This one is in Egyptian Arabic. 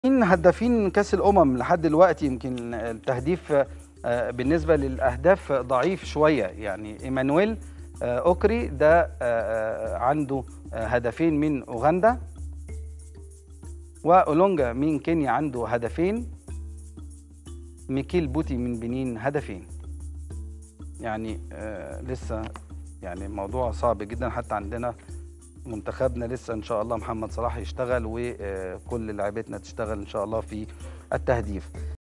مين هدافين كاس الامم لحد دلوقتي يمكن التهديف آه، بالنسبه للاهداف ضعيف شويه يعني ايمانويل آه، اوكري ده آه، آه، عنده آه، هدفين من اوغندا واولونجا من كينيا عنده هدفين ميكيل بوتي من بنين هدفين يعني آه، لسه يعني الموضوع صعب جدا حتى عندنا منتخبنا لسه ان شاء الله محمد صلاح يشتغل وكل لاعبتنا تشتغل ان شاء الله في التهديف